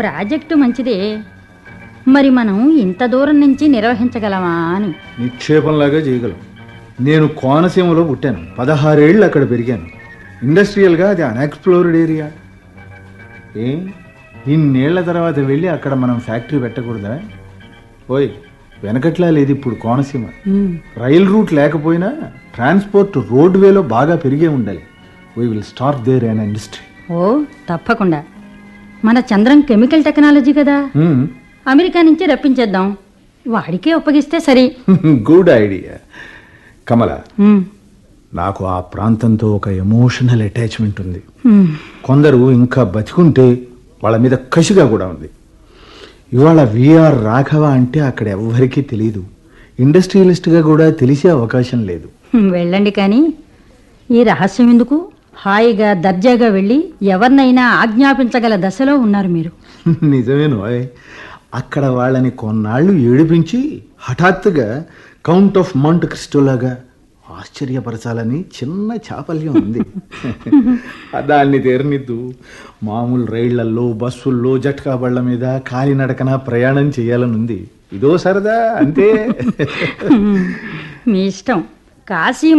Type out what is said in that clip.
Project మంచిదే మరి మనం ఇంత దూరం నుంచి నిర్వహించగలమా అని నిక్షేపంలాగా చేయగలం నేను కోనసీమలో పుట్టాను పదహారేళ్ళు అక్కడ పెరిగాను ఇండస్ట్రియల్గా అది అన్ఎక్స్ప్లోర్డ్ ఏరియా ఏ ఇన్నేళ్ల తర్వాత వెళ్ళి అక్కడ మనం ఫ్యాక్టరీ పెట్టకూడదా ఓయ్ వెనకట్లా లేదు ఇప్పుడు కోనసీమ ఉమ్, రైల్ రూట్ లేకపోయినా ట్రాన్స్పోర్ట్ రోడ్ వేలో బాగా పెరిగే ఉండాలి we will start there an industry ఓ తప్పకుండా మన చంద్రం కెమికల్ టెక్నాలజీ కదా అమెరికా నుంచి రప్పించేద్దాం వాడికే ఒప్పగిస్తే సరి గుడ్ ఐడియా కమల ఉమ్, నాకు ఆ ప్రాంతంతో ఒక ఎమోషనల్ అటాచ్మెంట్ ఉంది ఉమ్, కొందరు ఇంకా బతికుంటే వాళ్ళ మీద కసిగా కూడా ఉంది ఇవాళ విఆర్ రాఘవ అంటే అక్కడ ఎవ్వరికీ తెలియదు ఇండస్ట్రియలిస్ట్గా కూడా తెలిసే అవకాశం లేదు ఉమ్, వెళ్ళండి కానీ ఈ రహస్యం ఎందుకు హాయిగా దర్జాగా వెళ్ళి ఎవరినైనా ఆజ్ఞాపించగల దశలో ఉన్నారు మీరు నిజమేను ఓయ్. అక్కడ వాళ్ళని కొన్నాళ్ళు ఏడిపించి హఠాత్తుగా కౌంట్ ఆఫ్ మౌంట్ క్రిస్టోలాగా ఆశ్చర్యపరచాలని చిన్న చాపల్యం ఉంది దాన్ని తీరనిద్దు మామూలు రైళ్లల్లో బస్సుల్లో జట్కా బళ్ళ మీద కాలినడకన ప్రయాణం చేయాలని ఉంది ఇదో సరదా అంతే మీ ఇష్టం కాశీ